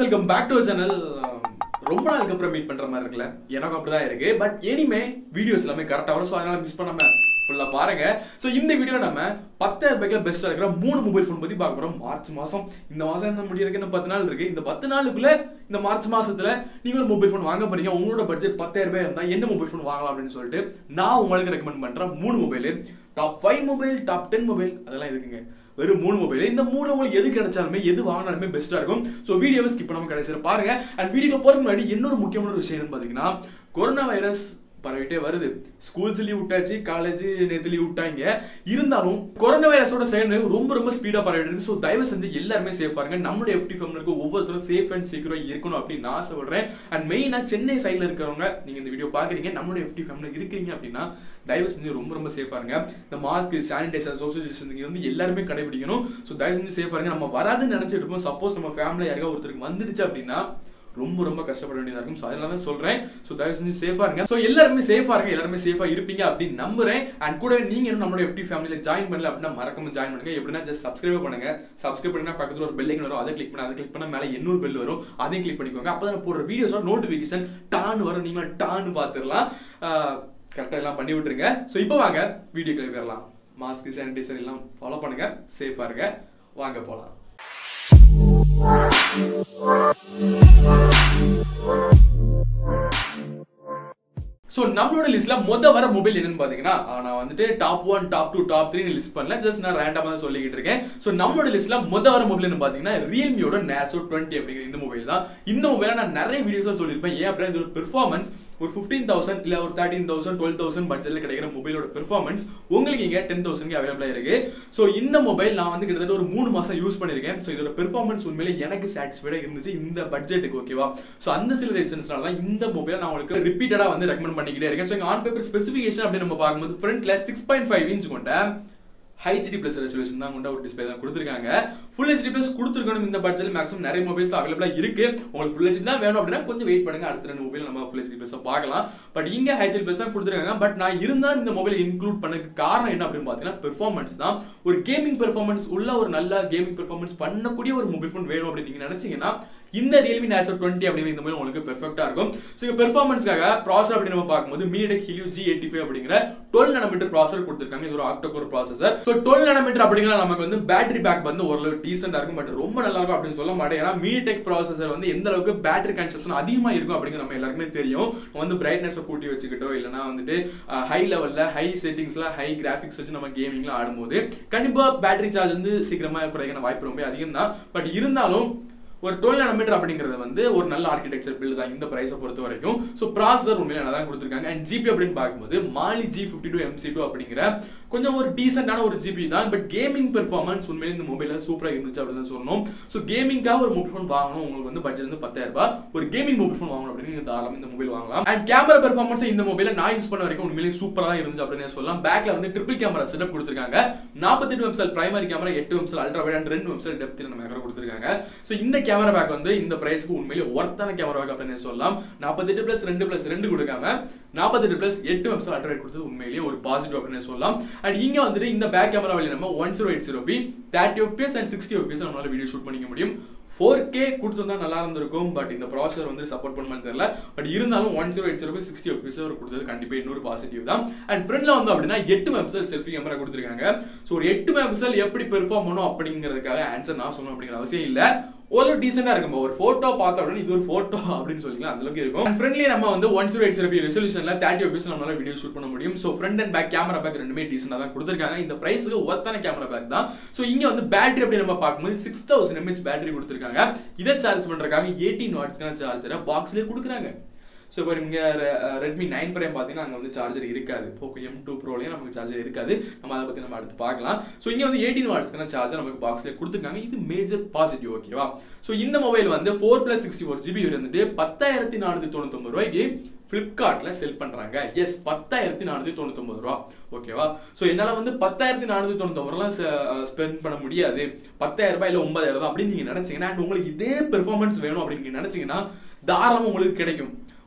guys welcome back to channel ரொம்ப நாளுக்கு அப்புறம் மீட் பண்ற மாதிரி இருக்குல்ல எனக்கு அப்படிதான் இருக்கு பட் இனிமே வீடியோஸ் எல்லாமே கரெக்டா வரும் ஸோ அதனால மிஸ் பண்ணாம ஃபுல்லா பாருங்க ஸோ இந்த வீடியோ நம்ம பத்தாயிரம் ரூபாய்க்கு பெஸ்டா இருக்கிற மூணு மொபைல் ஃபோன் பத்தி பார்க்க போறோம் மார்ச் மாசம் இந்த மாசம் என்ன முடியறதுக்கு இன்னும் பத்து நாள் இருக்கு இந்த பத்து நாளுக்குள்ள இந்த மார்ச் மாசத்துல நீங்க ஒரு மொபைல் ஃபோன் வாங்க போறீங்க உங்களோட பட்ஜெட் பத்தாயிரம் ரூபாய் இருந்தா என்ன மொபைல் ஃபோன் வாங்கலாம் அப்படின்னு சொல்லிட்டு நான் உங்களுக்கு ரெக்கமெண்ட் பண்றேன் மூணு mobile top five mobile top ten mobile அதெல்லாம் இருக்குங்க வெறும் மூணு மொபைல் இந்த மூணு உங்களுக்கு எது கிடைச்சாலுமே எது வாங்கினாலுமே பெஸ்டா இருக்கும் ஸோ வீடியோவை ஸ்கிப் பண்ணாம கடைசியில் பாருங்க அண்ட் வீடியோ போறதுக்கு முன்னாடி இன்னொரு முக்கியமான ஒரு விஷயம் என்னன்னு பாத்தீங்கன்னா கொரோனா வைரஸ் பரவிட்டே வருது ஸ்கூல்ஸ் லீவ் விட்டாச்சு காலேஜ் நேத்து லீவ் விட்டாங்க இருந்தாலும் கொரோனா வைரஸோட சேர்ந்து ரொம்ப ரொம்ப ஸ்பீடா பரவிட்டு இருக்கு ஸோ தயவு செஞ்சு எல்லாருமே சேஃபா இருங்க நம்மளுடைய எஃப்டி ஃபேமிலிக்கு ஒவ்வொருத்தரும் சேஃப் அண்ட் செக்யூரா இருக்கணும் அப்படின்னு நான் சொல்றேன் அண்ட் மெயினா சென்னை சைட்ல இருக்கிறவங்க நீங்க இந்த வீடியோ பாக்குறீங்க நம்மளுடைய எஃப்டி ஃபேமிலி இருக்கீங்க அப்படின்னா தயவு செஞ்சு ரொம்ப ரொம்ப சேஃபா இருங்க இந்த மாஸ்க் சானிடைசர் சோஷியல் டிஸ்டன்சிங் வந்து எல்லாருமே கடைபிடிக்கணும் ஸோ தயவு செஞ்சு சேஃபா இருங்க நம்ம வராதுன்னு நினைச்சிட்டு இருப்போம் சப்போஸ் நம்ம ஃபேமிலி யாருக்கா ஒருத்தருக்கு வந்துடுச்சு அப்படின்னா ரொம்ப ரொம்ப கஷ்டப்பட வேண்டியதா இருக்கும் ஸோ அதனால தான் சொல்றேன் ஸோ தயவு செஞ்சு சேஃபா இருங்க ஸோ எல்லாருமே சேஃபா இருங்க எல்லாருமே சேஃபா இருப்பீங்க அப்படின்னு நம்புறேன் அண்ட் கூடவே நீங்க இன்னும் நம்மளோட எஃப்டி ஃபேமிலியில ஜாயின் பண்ணல அப்படின்னா மறக்காம ஜாயின் பண்ணுங்க எப்படின்னா ஜஸ்ட் சப்ஸ்கிரைப் பண்ணுங்க சப்ஸ்கிரைப் பண்ணா பக்கத்துல ஒரு பெல்லைக்கன் வரும் அதை கிளிக் பண்ண அதை கிளிக் பண்ணா மேல இன்னொரு பெல் வரும் அதையும் கிளிக் பண்ணிக்கோங்க அப்பதான் நான் போடுற வீடியோஸோட நோட்டிபிகேஷன் டான் வரும் நீங்க டான்னு பார்த்துடலாம் கரெக்டாக எல்லாம் பண்ணி விட்டுருங்க ஸோ இப்போ வாங்க வீடியோக்குள்ள போயிடலாம் மாஸ்க் சானிடைசர் எல்லாம் ஃபாலோ பண்ணுங்க சேஃபா இருங்க வாங்க போலாம் ஸோ நம்மளோட லிஸ்ட்ல மொத வர மொபைல் என்னன்னு பாத்தீங்கன்னா ஆஹ் நான் வந்துட்டு top one top two top three list பண்ணல ஜஸ்ட் நான் ரேண்டமா தான் சொல்லிக்கிட்டு இருக்கேன் ஸோ நம்மளோட லிஸ்ட்ல மொத வர மொபைல் என்ன பாத்தீங்கன்னா ரியல்மியோட நேசோ டுவெண்ட்டி அப்படிங்கிற இந்த மொபைல் தான் இந்த மொபைல நான் நிறைய வீடியோஸ் சொல்லியிருப்பேன் ஏன் அப்படின்னா இதோட பெர்ஃபார்மன்ஸ் ஒரு ஃபிஃப்டீன் தௌசண்ட் இல்ல ஒரு தேர்ட்டின் தௌசண்ட் டுவெல் தௌசண்ட் பட்ஜெட்ல கிடைக்கிற மொபைலோட பெர்ஃபார்மன்ஸ் உங்களுக்கு இங்க டென் தௌசண்ட்க்கு அவைலபிளா இருக்கு ஸோ இந்த மொபைல் நான் வந்து கிட்டத்தட்ட ஒரு மூணு மாசம் யூஸ் பண்ணிருக்கேன் ஸோ இதோட பெர்ஃபார்மன்ஸ் உண்மையிலே எனக்கு சாட்டிஸ்ஃபைடா இருந்துச்சு இந்த பட்ஜெட்டுக்கு ஓகேவா ஸோ அந்த சில ரீசன்ஸ்னால தான் இந்த மொபைல் நான் உங்களுக்கு ரிப்பீட்டடா வந்து ரெக்கமெண்ட் பண்ணிக்கிட்டே இருக்கேன் ஸோ ஆன் பேப்பர் ஸ்பெசிஃபிகேஷன் அப்படின்னு நம்ம பார்க்கும்போது ஃப்ரண்ட்ல சிக்ஸ் பாயிண்ட் ஃபைவ் இன்ச் கொண்ட ஹைச்டி பிளஸ் ரெசல்யூஷன் தான் கொண்ட ஒரு டிஸ்பிளே தான் கொடுத்துருக்காங்க ஃபுல் ஹெச்டி பிளஸ் கொடுத்துருக்கணும் இந்த பட்ஜெட் மேக்ஸிமம் நிறைய மொபைல்ஸ் அவைலபிளா இருக்கு உங்களுக்கு ஃபுல் ஹெச்டி தான் வேணும் அப்படின்னா கொஞ்சம் வெயிட் பண்ணுங்க அடுத்த ரெண்டு மொபைல் நம்ம ஃபுல் ஹெச்டி பிளஸ் பார்க்கலாம் பட் இங்க ஹெச்டி பிளஸ் தான் கொடுத்துருக்காங்க பட் நான் இருந்தா இந்த மொபைல் இன்க்ளூட் பண்ணதுக்கு காரணம் என்ன அப்படின்னு பாத்தீங்கன்னா பெர்ஃபார்மன்ஸ் தான் ஒரு கேமிங் பெர்ஃபார்மன்ஸ் உள்ள ஒரு நல்ல கேமிங் பெர்ஃபார்மன்ஸ் பண்ணக்கூடிய ஒரு மொபைல் ஃபோன் வேணும் அப்படின்னு நீங்க நினைச்சீங்கன்னா இந்த ரியல்மி நேசோ டுவெண்ட்டி அப்படிங்கிற இந்த மொபைல் உங்களுக்கு பெர்ஃபெக்டா இருக்கும் ஸோ இங்க பெர்ஃபார்மன்ஸ்க்காக ப்ராசர் அப்படின்னு நம்ம பார்க்கும்போது MediaTek Helio G eighty five அப்படிங்கிற டுவெல் நானோமீட்டர் ப்ராசர் கொடுத்துருக்காங்க இது ஒரு octacore processor so twelve nanometer அப்படிங்கிற நமக்கு வந்து பேட்டரி பேக் வந்து ஓரளவு டீசெண்டா இருக்கும் பட் ரொம்ப நல்லா இருக்கும் அப்படின்னு சொல்ல மாட்டேன் ஏன்னா மீடியடெக் ப்ராசஸர் வந்து எந்த அளவுக்கு பேட்டரி கன்சப்ஷன் அதிகமா இருக்கும் அப்படிங்கிற நம்ம எல்லாருக்குமே தெரியும் நம்ம வந்து பிரைட்னஸ் கூட்டி வச்சுக்கிட்டோ இல்லைனா வந்துட்டு ஹை லெவல்ல ஹை செட்டிங்ஸ்ல ஹை கிராஃபிக்ஸ் வச்சு நம்ம கேமிங்ல ஆடும்போது கண்டிப்பா பேட்டரி சார்ஜ் வந்து சீக்கிரமா குறைக்கிற வாய்ப்பு ரொம்ப அதிகம் தான் பட் இருந்தாலும் ஒரு டுவெல் நானோமீட்டர் அப்படிங்கிறது வந்து ஒரு நல்ல ஆர்கிடெக்சர் பில்டு தான் இந்த பிரைஸை பொறுத்த வரைக்கும் ஸோ ப்ராசஸர் உண்மையில நல்லா தான் கொடுத்துருக்காங்க அண்ட் ஜிபி அப்படின்னு பார்க்கும்போது Mali G fifty two MC two அப்படிங்கிற கொஞ்சம் ஒரு டீசென்டான ஒரு ஜிபி தான் பட் கேமிங் பெர்ஃபார்மன்ஸ் உண்மையில இந்த மொபைல சூப்பராக இருந்துச்சு அப்படின்னு சொல்லணும் ஸோ கேமிங்காக ஒரு மொபைல் ஃபோன் வாங்கணும் உங்களுக்கு வந்து பட்ஜெட் வந்து பத்தாயிரம் ரூபாய் ஒரு கேமிங் மொபைல் ஃபோன் வாங்கணும் அப்படின்னு நீங்க தாராளம் இந்த மொபைல் வாங்கலாம் அண்ட் கேமரா பெர்ஃபார்மன்ஸ் இந்த மொபைல நான் யூஸ் பண்ண வரைக்கும் உண்மையிலேயே சூப்பராக இருந்துச்சு அப்படின்னு சொல்லலாம் பேக்ல வந்து ட்ரிபிள் கேமரா செட்டப் கொடுத்துருக்காங்க நாற்பத்தெட்டு வெப்சல் பிரைமரி கேமரா எட்டு வெப்சல் அல்ட்ரா வைட் அண்ட் ரெண்டு வெப்சல் டெப்த்தில் நம்ம கேமரா கொடுத்துருக்காங்க ஸோ இந்த கேமரா பேக் வந்து இந்த பிரைஸ்க்கு உண்மையிலே ஒர்த்தான கேமரா பேக் அப்படின்னு சொல்லலாம் நாற்பத்தெட்டு பிளஸ் ரெண்டு பிளஸ் ரெண்டு கொடுக்காம நாற்பத்தெட்டு பிளஸ் எட்டு வெப்சல் அல்ட்ரா வைட் கொடுத்தது உண்மையிலேயே ஒரு பாசிட்டிவ் அப்படின்னு சொல்லலாம் அண்ட் இங்க வந்துட்டு இந்த பேக் கேமரா வழி நம்ம one zero eight zero P thirty FPS and sixty FPS நம்மளால வீடியோ ஷூட் பண்ணிக்க முடியும் ஃபோர் கே கொடுத்துருந்தா நல்லா இருந்திருக்கும் பட் இந்த ப்ராசர் வந்து சப்போர்ட் பண்ணுமான்னு தெரியல பட் இருந்தாலும் one zero eight zero sixty FPS கொடுத்தது கண்டிப்பா இன்னொரு பாசிட்டிவ் தான் அண்ட் ஃப்ரண்ட்ல வந்து அப்படின்னா எட்டு மெப்சல் செல்ஃபி கேமரா கொடுத்துருக்காங்க ஸோ ஒரு எட்டு மெப்சல் எப்படி பெர்ஃபார்ம் பண்ணும் அப்படிங்கிறதுக்காக ஆன்சர் நான் சொல்லணும் அப்படிங்கிற அவசியம் இல்லை ஒரு டீசெண்டா இருக்கும் ஒரு போட்டோ பார்த்த உடனே இது ஒரு போட்டோ அப்படின்னு சொல்லிக்கலாம் அந்த அளவுக்கு இருக்கும் ஃப்ரெண்ட்லி நம்ம வந்து ஒன் ஜீரோ எயிட் ஜீரோ ரெசல்யூஷன்ல தேர்ட்டி எபிஎஸ் நம்மளால வீடியோ ஷூட் பண்ண முடியும் so front and back camera back ரெண்டுமே டீசெண்டா தான் கொடுத்துருக்காங்க இந்த பிரைஸ்க்கு ஒர்த்தான கேமரா பேக் தான் ஸோ இங்க வந்து பேட்டரி அப்படி நம்ம பார்க்கும்போது சிக்ஸ் தௌசண்ட் எம்ஏஹெச் பேட்டரி கொடுத்துருக்காங்க இதை சார்ஜ் பண்றதுக்காக எயிட்டீன் வாட்ஸ்க்கான சார்ஜரை பாக்ஸ்லேயே கொடுக்குறாங்க ஸோ இப்போ இங்கே ரெட்மி நைன் பிரைம் பார்த்தீங்கன்னா அங்கே வந்து சார்ஜர் இருக்காது போக்கோ எம் டூ ப்ரோலையும் நமக்கு சார்ஜர் இருக்காது நம்ம அதை பற்றி நம்ம அடுத்து பார்க்கலாம் ஸோ இங்கே வந்து எயிட்டீன் வாட்ஸ்க்கான சார்ஜர் நமக்கு பாக்ஸ்லேயே கொடுத்துருக்காங்க இது மேஜர் பாசிட்டிவ் ஓகேவா ஸோ இந்த மொபைல் வந்து four plus sixty four GB வந்துட்டு பத்தாயிரத்தி நானூற்றி தொண்ணூத்தொம்பது ரூபாய்க்கு பிளிப்கார்ட்ல செல் பண்றாங்க எஸ் பத்தாயிரத்தி நானூத்தி தொண்ணூத்தி ரூபா ஓகேவா சோ என்னால வந்து பத்தாயிரத்தி நானூத்தி தொண்ணூத்தி ரூபா ஸ்பெண்ட் பண்ண முடியாது பத்தாயிரம் ரூபாய் இல்ல ஒன்பதாயிரம் ரூபாய் அப்படின்னு நீங்க நினைச்சீங்கன்னா உங்களுக்கு இதே பெர்ஃபார்மன்ஸ் வேணும் அப்படின்னு நீங்க நினைச்சீங்கன்னா தாராளமா உங்களுக்கு கிடைக்கும்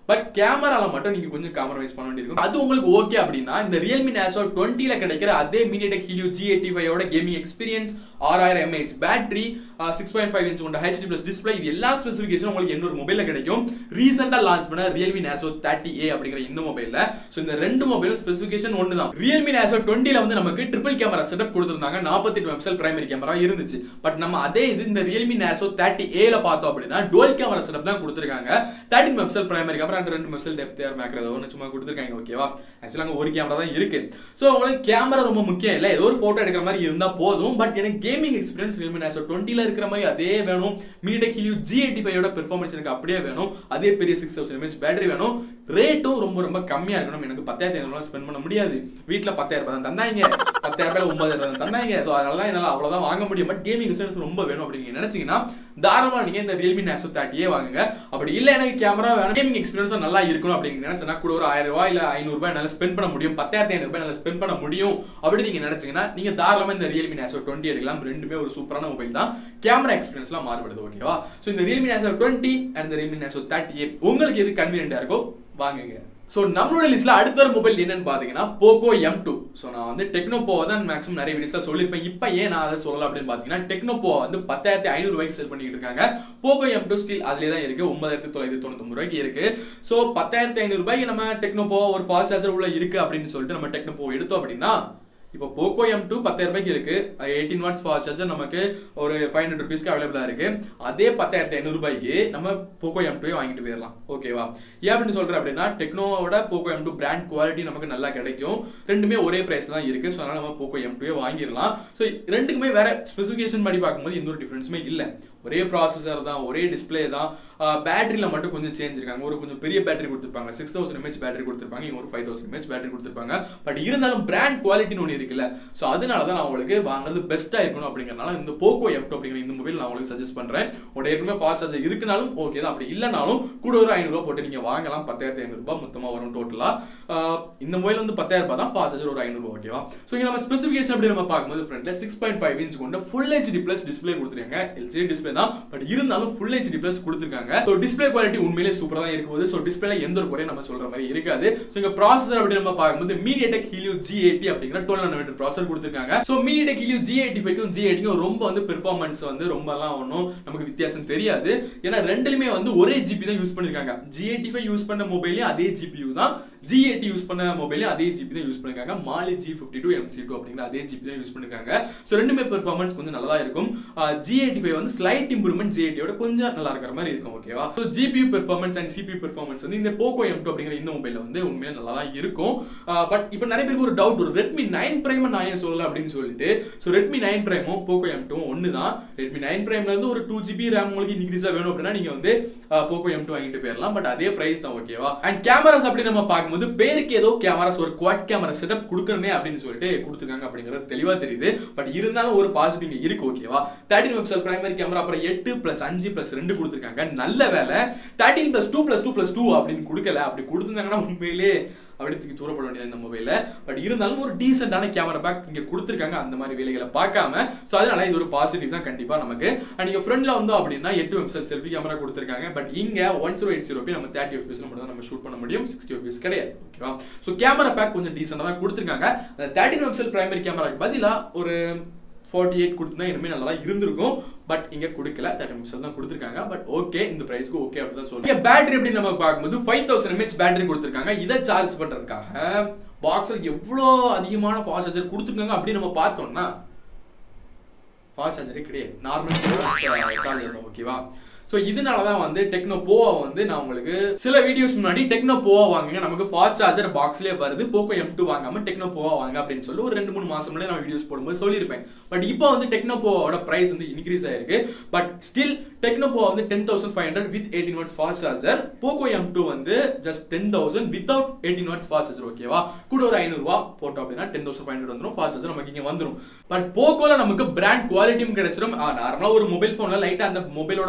பட் கேமரால மட்டும் நீங்க கொஞ்சம் காம்ப்ரமைஸ் பண்ண வேண்டியிருக்கும் அது உங்களுக்கு ஓகே அப்படின்னா இந்த ரியல்மி நேசோ டுவெண்ட்டில கிடைக்கிற அதே மீடியடெக் ஹீலியோ ஜி எயிட்டி ஃபைவோட கேமிங் எக்ஸ்பீரியன்ஸ் ஆறாயிரம் mAh battery six point five inch கொண்ட ஹெச்டி பிளஸ் டிஸ்பிளே இது எல்லா ஸ்பெசிஃபிகேஷனும் உங்களுக்கு இன்னொரு மொபைல்ல கிடைக்கும் ரீசெண்டா லான்ச் பண்ண ரியல்மி நேசோ தேர்ட்டி ஏ அப்படிங்கிற இந்த மொபைல்ல ஸோ இந்த ரெண்டு மொபைலும் ஸ்பெசிஃபிகேஷன் ஒன்று தான் ரியல்மி நேசோ டுவெண்ட்டில வந்து நமக்கு ட்ரிபிள் கேமரா செட்டப் கொடுத்துருந்தாங்க நாற்பத்தி எட்டு மெப்சல் பிரைமரி கேமரா இருந்துச்சு பட் நம்ம அதே இது இந்த ரியல்மி நேசோ தேர்ட்டி ஏல பார்த்தோம் அப்படின்னா டுவல் கேமரா செட்டப் தான் கொடுத்துருக்காங்க thirteen megapixel primary camera and ரெண்டு மெப்சல் டெப்த் ஏர் மேக்ரோ ஒன்று சும்மா கொடுத்துருக்காங்க ஓகேவா ஆக்சுவலாக அங்கே ஒரு கேமரா தான் இருக்கு ஸோ உங்களுக்கு கேமரா ரொம்ப முக்கியம் இல்லை ஏதோ ஒரு ஃபோட்டோ எடுக்கிற மாதிரி இருந்தா போதும் பட் எனக்கு கேமிங் எக்ஸ்பீரியன்ஸ் ரியல்மி நேசோ டுவெண்ட்டில இருக்கிற மாதிரி அதே வேணும் மீடியடெக் ஹீலியோ ஜி எயிட்டி ஃபைவோட பெர்ஃபார்மன்ஸ் எனக்கு அப்படியே வேணும் அதே பெரிய சிக்ஸ் தௌசண்ட் எம்ஏஹெச் பேட்டரி வேணும் ரேட்டும் ரொம்ப ரொம்ப கம்மியா இருக்கணும் எனக்கு பத்தாயிரத்தி ஐநூறு ஸ்பெண்ட் பண்ண முடியாது வீட்டுல பத்தாயிரம் ரூபாய் தான் தந்தாங்க பத்தாயிரம் ரூபாய் ஒன்பதாயிரம் ரூபாய் தான் தந்தாங்க ஸோ அதனால என்னால அவ்வளவுதான் வாங்க முடியும் பட் கேமிங் எக்ஸ்பீரியன்ஸ் ரொம்ப வேணும் அப்படின்னு நீங்க நினைச்சீங்கன்னா தாராளமா நீங்க இந்த ரியல்மி நேசோ தேர்ட்டியே வாங்குங்க அப்படி இல்ல எனக்கு கேமரா வேணும் கேமிங் எக்ஸ்பீரியன்ஸ் நல்லா இருக்கணும் அப்படின்னு நினைச்சா கூட ஒரு ஆயிரம் ரூபாய் இல்ல ஐநூறு ரூபாய் என்னால ஸ்பெண்ட் பண்ண முடியும் பத்தாயிரத்தி ஐநூறு ரூபாய் என்னால ஸ்பெண்ட் பண்ண முடியும் அப்படின்னு நீங்க நினைச்சீங்கன்னா நீங்க தாராளமா இந்த ரியல்மி நேசோ டுவெண்ட்டி எடுக்கலாம் ரெண்டுமே ஒரு சூப்பரான மொபைல் தான் கேமரா எக்ஸ்பீரியன்ஸ்லாம் மாறுபடுது ஓகேவா ஸோ இந்த ரியல்மி நேசோ டுவெண்ட்டி அண்ட் இந்த ரியல்மி நேசோ தேர்ட்டி உங்களுக்கு எது கன்வீனியன்டா இருக்கோ வாங்குங்க ஸோ நம்மளோட லிஸ்ட்ல அடுத்த ஒரு மொபைல் என்னன்னு பாத்தீங்கன்னா போகோ எம் டூ ஸோ நான் வந்து டெக்னோ போவை தான் மேக்ஸிமம் நிறைய வீடியோஸ்ல சொல்லியிருப்பேன் இப்போ ஏன் நான் அதை சொல்லலாம் அப்படின்னு பாத்தீங்கன்னா டெக்னோ போவா வந்து பத்தாயிரத்தி ஐநூறு ரூபாய்க்கு செல் பண்ணிட்டு இருக்காங்க போகோ எம் டூ ஸ்டில் அதுலேயே தான் இருக்கு ஒன்பதாயிரத்தி தொள்ளாயிரத்தி தொண்ணூத்தி ரூபாய்க்கு இருக்கு ஸோ பத்தாயிரத்தி ஐநூறு ரூபாய்க்கு நம்ம டெக்னோ போவா ஒரு ஃபாஸ்ட் சார்ஜர் உள்ள இருக்கு அப்படின்னு சொல்லிட்டு நம்ம டெக்னோ போவோ எடுத்தோம் அப்படின்னா இப்போ போக்கோ எம் டூ பத்தாயிரம் ரூபாய்க்கு இருக்கு எயிட்டீன் வாட்ஸ் ஃபாஸ்ட் சார்ஜர் நமக்கு ஒரு ஃபைவ் ஹண்ட்ரட் ருபீஸ்க்கு அவைலபிளா இருக்கு அதே பத்தாயிரத்தி ஐநூறு ரூபாய்க்கு நம்ம போக்கோ எம் டூ வாங்கிட்டு போயிடலாம் ஓகேவா ஏன் அப்படின்னு சொல்றேன் அப்படின்னா டெக்னோவோட Poco M two brand quality நமக்கு நல்லா கிடைக்கும் ரெண்டுமே ஒரே பிரைஸ் தான் இருக்கு ஸோ அதனால நம்ம போக்கோ எம் டூவே வாங்கிடலாம் ஸோ ரெண்டுக்குமே வேற ஸ்பெசிஃபிகேஷன் படி பார்க்கும்போது எந்த ஒரு டிஃபரன்ஸுமே இல்லை ஒரே ப்ராசஸர் தான் ஒரே டிஸ்பிளே தான் பேட்டரியில் மட்டும் கொஞ்சம் சேஞ்ச் இருக்காங்க ஒரு கொஞ்சம் பெரிய பேட்டரி கொடுத்துருப்பாங்க சிக்ஸ் தௌசண்ட் எம்ஹெச் பேட்டரி கொடுத்துருப்பாங்க இங்க ஒரு ஃபைவ் தௌசண்ட் எம்ஹெச் பேட்டரி கொடுத்துருப்பாங்க பட் இருந்தாலும் பிராண்ட் குவாலிட்டின்னு ஒன்று இருக்குல்ல ஸோ அதனால தான் நான் உங்களுக்கு வாங்குறது பெஸ்ட்டாக இருக்கணும் அப்படிங்கிறனால இந்த போக்கோ எஃப் அப்படிங்கிற இந்த மொபைல் நான் உங்களுக்கு சஜஸ்ட் பண்ணுறேன் உடைய ஏற்கனவே ஃபாஸ்ட் சார்ஜர் இருக்குனாலும் ஓகே தான் அப்படி இல்லைனாலும் கூட ஒரு ஐநூறுரூவா போட்டு நீங்கள் வாங்கலாம் பத்தாயிரத்தி ஐநூறுரூபா மொத்தமாக வரும் டோட்டலாக இந்த மொபைல் வந்து பத்தாயிரம் ரூபாய் தான் ஃபாஸ்ட் சார்ஜர் ஒரு ஐநூறுரூவா ஓகேவா ஸோ இங்கே நம்ம ஸ்பெசிஃபிகேஷன் அப்படி நம்ம பார்க்கும்போது ஃப்ரண்ட்ல சிக்ஸ் பாயிண்ட் ஃபைவ் இன்ச் கொண்ட ஃபுல் ஹெச்டி பிளஸ் டிஸ்பிளே கொடுத்துருக்காங்க எல்சிடி டிஸ்பிளே தான் பட் இருந்தாலும் ஃபுல் ஹெச்டி பிளஸ் கொடுத்துருக்காங்க ஸோ டிஸ்பிளே குவாலிட்டி உண்மையிலே சூப்பராக தான் இருக்கும்போது ஸோ டிஸ்பிளே எந்த ஒரு குறையும் நம்ம சொல்ற மாதிரி இருக்காது ஸோ இங்க ப்ராசஸர் அப்படி நம்ம பார்க்கும்போது மீடியடெக் ஹீலியோ ஜி எயிட்டி அப்படிங்கிற டுவெல் நானோமீட்டர் ப்ராசஸர் கொடுத்துருக்காங்க so MediaTek Helio G eighty ஃபைவ்க்கும் ஜி எயிட்டிக்கும் ரொம்ப வந்து பெர்ஃபார்மன்ஸ் வந்து ரொம்பலாம் ஒன்றும் நமக்கு வித்தியாசம் தெரியாது ஏன்னா ரெண்டுலுமே வந்து ஒரே ஜிபி தான் யூஸ் பண்ணிருக்காங்க ஜி எயிட்டி ஃபைவ் யூஸ் பண்ண மொபைலே அதே ஜிபியூ தான் ஜி எயிட்டி யூஸ் பண்ண மொபைலே அதே ஜிபி தான் யூஸ் பண்ணிருக்காங்க Mali G fifty two MC two அப்படிங்கிற அதே ஜிபி தான் யூஸ் பண்ணிருக்காங்க ஸோ ரெண்டுமே பெர்ஃபார்மன்ஸ் கொஞ்சம் நல்லா இருக்கும் ஜி எயிட்டி ஃபைவ் வந்து ஸ்லைட் இம்ப்ரூவ்மெண்ட் ஜி எயிட்டியோட கொஞ்சம் நல்லா இருக்கிற மாதிரி இருக்கும் ஓகேவா so GPU performance and CPU performance வந்து இந்த போக்கோ எம் டூ அப்படிங்கிற இந்த மொபைல் வந்து உண்மையாக நல்லா தான் இருக்கும் பட் இப்போ நிறைய பேருக்கு ஒரு டவுட் வரும் ரெட்மி நைன் பிரைம் நான் ஏன் சொல்லல அப்படின்னு சொல்லிட்டு ஸோ ரெட்மி நைன் பிரைமும் போக்கோ எம் டூ ஒன்று தான் ரெட்மி நைன் பிரைம்ல இருந்து ஒரு டூ ஜிபி ரேம் உங்களுக்கு இன்க்ரீஸா வேணும் அப்படின்னா நீங்க வந்து போக்கோ எம் டூ வாங்கிட்டு போயிடலாம் பட் அதே பிரைஸ் தான் ஓகேவா அண்ட் கேமராஸ் அப்படி நம்ம பார்க்கும்போது பேருக்கு ஏதோ கேமராஸ் ஒரு குவாட் கேமரா செட்டப் கொடுக்கணுமே அப்படின்னு சொல்லிட்டு கொடுத்துருக்காங்க அப்படிங்கிறது தெளிவா தெரியுது பட் இருந்தாலும் ஒரு பாசிட்டிவ் இங்க இருக்கு ஓகேவா தேர்ட்டின் வெப்சல் பிரைமரி கேமரா அப்புறம் எட்டு பிளஸ் அஞ்சு பிளஸ் ரெண்டு கொடுத்துருக்காங்க நல்ல வேலை thirteen plus two plus two plus two அப்படின்னு கொடுக்கல அப்படி கொடுத்துருந்தாங்கன்னா உண்மையிலே அப்படி தூக்கி தூரப்பட வேண்டியது இந்த மொபைல பட் இருந்தாலும் ஒரு டீசென்டான கேமரா பேக் இங்க கொடுத்துருக்காங்க அந்த மாதிரி வேலைகளை பார்க்காம ஸோ அதனால இது ஒரு பாசிட்டிவ் தான் கண்டிப்பா நமக்கு அண்ட் இங்க ஃப்ரண்ட்ல வந்தோம் அப்படின்னா எட்டு எம்எல் செல்ஃபி கேமரா கொடுத்துருக்காங்க பட் இங்க ஒன் ஜீரோ எயிட் ஜீரோ நம்ம தேர்ட்டி எஃபிஎஸ் மட்டும் தான் நம்ம ஷூட் பண்ண முடியும் சிக்ஸ்டி எஃபிஎஸ் கிடையாது ஓகேவா ஸோ கேமரா பேக் கொஞ்சம் டீசெண்டாக தான் கொடுத்துருக்காங்க அந்த தேர்ட்டின் எம்எல் பிரைமரி கேமராக்கு பதிலாக ஒரு ஃபார்ட்டி எயிட் கொடுத்துருந்தா இனிமேல் நல்லா இருந்திருக்கும் பட் இங்க கொடுக்கல தேர்ட்டி மினிட்ஸ் தான் கொடுத்துருக்காங்க பட் ஓகே இந்த பிரைஸ்க்கு ஓகே அப்படி தான் சொல்லுங்க பேட்டரி எப்படி நம்ம பார்க்கும்போது ஃபைவ் தௌசண்ட் எம்ஏஹெச் பேட்டரி கொடுத்துருக்காங்க இதை சார்ஜ் பண்றதுக்காக பாக்ஸில் எவ்வளோ அதிகமான ஃபாஸ்ட் சார்ஜர் கொடுத்துருக்காங்க அப்படின்னு நம்ம பார்த்தோம்னா ஃபாஸ்ட் சார்ஜரே கிடையாது நார்மல் சார்ஜர் ஓகேவா ஸோ இதனால தான் வந்து டெக்னோ போவா வந்து நான் உங்களுக்கு சில வீடியோஸ் முன்னாடி டெக்னோ போவா வாங்குங்க நமக்கு ஃபாஸ்ட் சார்ஜர் பாக்ஸ்லேயே வருது போக்கோ எம் டூ வாங்காம டெக்னோ போவா வாங்க அப்படின்னு சொல்லி ஒரு ரெண்டு மூணு மாசம் முன்னாடி நான் வீடியோஸ் போடும்போது சொல்லியிருப்பேன் பட் இப்போ வந்து டெக்னோ போவோட பிரைஸ் வந்து இன்க்ரீஸ் ஆயிருக்கு பட் ஸ்டில் டெக்னோ போவா வந்து ten thousand five hundred with eighteen watts fast charger Poco M two வந்து just ten thousand without eighteen watts fast charger ஓகேவா கூட ஒரு ஐநூறுவா போட்டோம் அப்படின்னா டென் தௌசண்ட் ஃபைவ் ஹண்ட்ரட் வந்துடும் ஃபாஸ்ட் சார்ஜர் நமக்கு இங்கே வந்துடும் பட் போக்கோல நமக்கு பிராண்ட் குவாலிட்டியும் கிடைச்சிடும் நார்மலாக ஒரு மொபைல் ஃபோனில் லைட்டாக அந்த மொபைலோட பாடியில்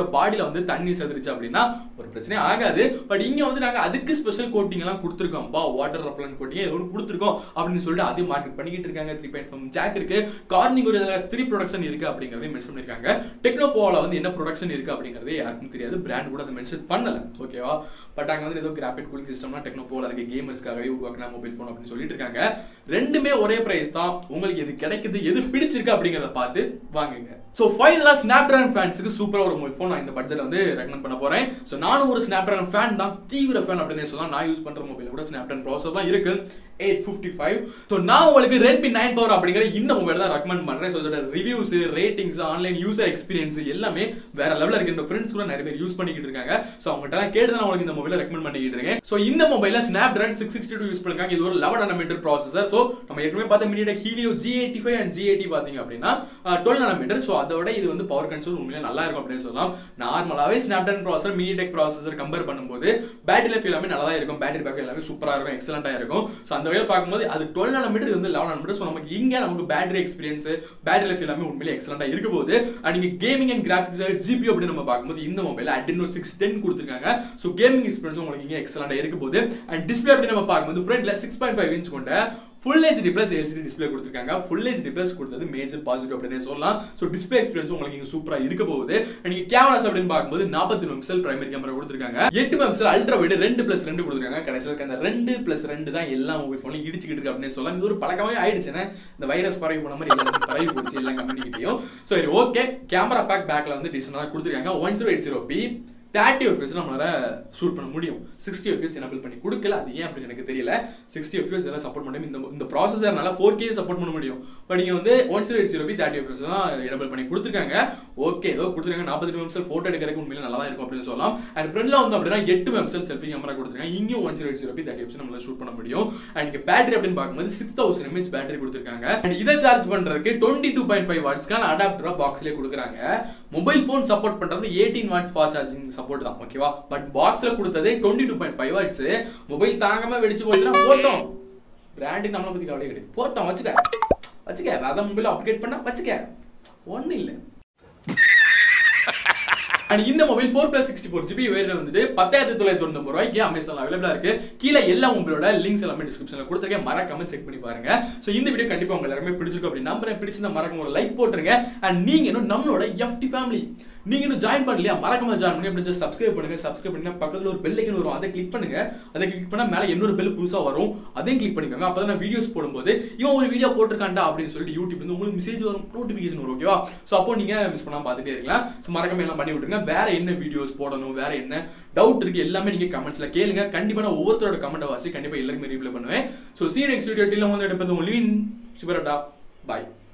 வந்து தண்ணி செதுருச்சு அப்படின்னா ஒரு பிரச்சனையும் ஆகாது பட் இங்க வந்து நாங்க அதுக்கு ஸ்பெஷல் கோட்டிங் எல்லாம் கொடுத்துருக்கோம் பா வாட்டர் ரப்லன் கோட்டிங் ஏதோ ஒன்று கொடுத்துருக்கோம் அப்படின்னு சொல்லிட்டு அதையும் மார்க்கெட் பண்ணிக்கிட்டு இருக்காங்க த்ரீ பாயிண்ட் ஃபைவ் ஜாக் இருக்கு கார்னிங் ஒரு த்ரீ ப்ரொடக்ஷன் இருக்கு அப்படிங்கறதையும் மென்ஷன் பண்ணிருக்காங்க டெக்னோபோல வந்து என்ன ப்ரொடக்ஷன் இருக்கு அப்படிங்கறதே யாருக்கும் தெரியாது பிராண்ட் கூட அதை மென்ஷன் பண்ணல ஓகேவா பட் அங்க வந்து ஏதோ கிராஃபிக் கூலிங் சிஸ்டம்னா டெக்னோபோல இருக்கு கேமர்ஸ்க்காகவே உருவாக்கின மொபைல் ஃபோன் அப்படின்னு சொல்லிட்டு இருக்காங்க ரெண்டுமே ஒரே பிரைஸ் தான் உங்களுக்கு எது கிடைக்குது எது பிடிச்சிருக்கு அப்படிங்கறத பார்த்து வாங்குங்க சோ ஃபைனலா ஸ்னாப் டிராகன் ஃபேன்ஸுக்கு சூப்பரா ஒரு மொபைல் ஃபோன் நான் இந்த பட்ஜெட்ல வந்து ரெக்கமெண்ட் பண்ண போறேன் சோ நானும் ஒரு ஸ்னாப் டிராகன் ஃபேன் தான் தீவிர ஃபேன் அப்படின்னு சொல்லலாம் நான் யூஸ் பண்ற மொபைல் கூட ஸ்னாப் டிராகன் ப்ராசஸர் தான் இருக்கு எயிட் ஃபிஃப்டி ஃபைவ் ஸோ நான் உங்களுக்கு ரெட்மி நைன் பவர் அப்படிங்கிற இந்த மொபைல் தான் ரெக்கமெண்ட் பண்றேன் ஸோ இதோட reviews ratings online user experience எல்லாமே வேற லெவலில் இருக்கு என் ஃப்ரெண்ட்ஸ் கூட நிறைய பேர் யூஸ் பண்ணிக்கிட்டு இருக்காங்க ஸோ அவங்ககிட்ட எல்லாம் கேட்டு தான் நான் உங்களுக்கு இந்த மொபைலை ரெக்கமெண்ட் பண்ணிக்கிட்டு இருக்கேன் ஸோ இந்த மொபைல Snapdragon six sixty two use பண்ணிருக்காங்க இது ஒரு லெவன் நானோமீட்டர் ப்ராசஸர் ஸோ நம்ம ஏற்கனவே பார்த்த media Helio G eighty five and G eighty பார்த்தீங்க அப்படின்னா டுவெல் நானோமீட்டர் ஸோ அதோட இது வந்து பவர் கன்சோல் உண்மையிலே நல்லா இருக்கும் அப்படின்னு சொல்லலாம் நார்மலாவே Snapdragon processor MediaTek processor compare பண்ணும்போது பேட்டரி லைஃப் எல்லாமே நல்லா தான் இருக்கும் பேட்டரி பேக் எல்லாமே சூப்பராக இருக்கும் எக்ஸலண்டாக இருக்கும் ஸோ அந்த வகையில் பார்க்கும்போது அது டுவெல் நானோமீட்டர் இது வந்து லெவன் நானோமீட்டர் ஸோ நமக்கு இங்கே நமக்கு பேட்டரி எக்ஸ்பீரியன்ஸ் பேட்டரி லைஃப் எல்லாமே உண்மையிலே எக்ஸலண்டாக இருக்க போது அண்ட் நீங்க கேமிங் அண்ட் கிராஃபிக்ஸ் ஜிபி அப்படின்னு நம்ம பார்க்கும்போது இந்த மொபைல் அட்ரினோ சிக்ஸ் டென் கொடுத்துருக்காங்க ஸோ கேமிங் எக்ஸ்பீரியன்ஸ் உங்களுக்கு இங்கே எக்ஸலண்டாக இருக்க போது அண்ட் டிஸ்பிளே அப்படின்னு நம்ம பார்க்கும்போது ஃப்ரண்ட்ல சிக்ஸ் பாயிண்ட் ஃபைவ் இன்ச் கொண்ட full HD plus LCD display கொடுத்துருக்காங்க ஃபுல் ஹெச்டி பிளஸ் கொடுத்தது மேஜர் பாசிட்டிவ் அப்படின்னு சொல்லலாம் ஸோ டிஸ்பிளே எக்ஸ்பீரியன்ஸ் உங்களுக்கு இங்க சூப்பரா இருக்க போகுது நீங்க கேமராஸ் அப்படின்னு பார்க்கும்போது நாற்பத்தி மெக்சல் பிரைமரி கேமரா கொடுத்துருக்காங்க எட்டு மெக்சல் அல்ட்ரா வைடு ரெண்டு பிளஸ் ரெண்டு கொடுத்துருக்காங்க கடைசியில் இருக்க அந்த ரெண்டு பிளஸ் ரெண்டு தான் எல்லா மொபைல் ஃபோன்லையும் இடிச்சுக்கிட்டு இருக்கு அப்படின்னு சொல்லலாம் இது ஒரு பழக்கமே ஆயிடுச்சுன்னா இந்த வைரஸ் பரவி போன மாதிரி எல்லாரும் பரவி போச்சு எல்லா கம்பெனிக்கிட்டையும் சரி ஓகே கேமரா பேக் பேக்ல வந்து டீசெண்டாக தான் கொடுத்துருக்காங்க one zero eight zero P thirty FPS நம்மளால ஷூட் பண்ண முடியும் சிக்ஸ்டி எஃப்எஸ் எனபிள் பண்ணி கொடுக்கல அது ஏன் அப்படின்னு எனக்கு தெரியல சிக்ஸ்டி எஃப்எஸ் எல்லாம் சப்போர்ட் பண்ண இந்த இந்த ப்ராசஸர்னால ஃபோர் கே சப்போர்ட் பண்ண முடியும் பட் நீங்க வந்து one zero eight zero P thirty FPS தான் எனபிள் பண்ணி கொடுத்துருக்காங்க ஓகே ஏதோ கொடுத்துருக்காங்க நாற்பத்தி நிமிஷம் ஃபோட்டோ எடுக்கிறதுக்கு உண்மையில நல்லா தான் இருக்கும் அப்படின்னு சொல்லலாம் அண்ட் ஃப்ரெண்ட்ல வந்து அப்படின்னா எட்டு மெம்சல் செல்ஃபி கேமரா கொடுத்துருக்காங்க இங்கேயும் one zero eight zero P thirty FPS நம்மளால ஷூட் பண்ண முடியும் அண்ட் இங்க பேட்டரி அப்படின்னு பார்க்கும்போது சிக்ஸ் தௌசண்ட் எம்ஏஹெச் பேட்டரி கொடுத்துருக்காங்க அண்ட் இதை சார்ஜ் பண்றதுக்கு டுவெண்ட்டி டூ பாயிண்ட் ஃபைவ் வாட்ஸ்க்கான அடாப்டரா பாக்ஸ்லேயே கொடுக்குறாங்க மொபைல் ஃபோன் சப்போர்ட் பண்றது eighteen watts fast charging support தான் ஓகேவா பட் பாக்ஸ்ல கொடுத்ததே twenty two point five watts mobile தாங்காம வெடிச்சு போச்சுன்னா போட்டோம் பிராண்டுக்கு நம்மளை பத்தி கவலை கிடையாது போட்டோம் வச்சுக்க வச்சுக்க வேற மொபைல் அப்டேட் பண்ணா வச்சுக்க ஒன்றும் இல்லை அண்ட் இந்த mobile four plus sixty four GB வேறு வந்துட்டு பத்தாயிரத்தி தொள்ளாயிரத்தி தொண்ணூறு ரூபாய்க்கு அமேசான் அவைலபிளா இருக்கு கீழே எல்லா மொபைலோட லிங்க்ஸ் எல்லாமே டிஸ்கிரிப்ஷன்ல கொடுத்துருக்கேன் மறக்காம செக் பண்ணி பாருங்க ஸோ இந்த வீடியோ கண்டிப்பா உங்க எல்லாருமே பிடிச்சிருக்கும் அப்படி நம்புறேன் பிடிச்சிருந்தா மறக்காம ஒரு லைக் போட்டுருங்க அண்ட் நீங்க இன்னும் நம்மளோட எஃப்டி ஃபேமிலி நீங்க இன்னும் ஜாயின் பண்ணலையா மறக்காம ஜாயின் பண்ணி அப்படி சப்ஸ்கிரைப் பண்ணுங்க சப்ஸ்கிரைப் பண்ணி பக்கத்துல ஒரு பெல் ஐக்கன் வரும் அதை கிளிக் பண்ணுங்க அதை கிளிக் பண்ணா மேல இன்னொரு பெல் புதுசா வரும் அதையும் கிளிக் பண்ணிக்கோங்க அப்பதான் நான் வீடியோஸ் போடும்போது இவன் ஒரு வீடியோ போட்டிருக்காண்டா அப்படின்னு சொல்லிட்டு யூடியூப் வந்து உங்களுக்கு மெசேஜ் வரும் நோட்டிபிகேஷன் வரும் ஓகேவா ஸோ அப்போ நீங்க மிஸ் பண்ணாம பார்த்துட்டே இருக்கலாம் ஸோ மறக்காம எல்லாம் பண்ணி விட்டுருங்க வேற என்ன வீடியோஸ் போடணும் வேற என்ன டவுட் இருக்கு எல்லாமே நீங்க கமெண்ட்ஸ்ல கேளுங்க கண்டிப்பா நான் ஒவ்வொருத்தரோட கமெண்ட் வாசி கண்டிப்பா எல்லாருமே ரிப்ளை பண்ணுவேன் ஸோ சீன் நெக்ஸ்ட் வீடியோ வந்து எடுப்பது ஒன்லி சுபரட்டா பாய்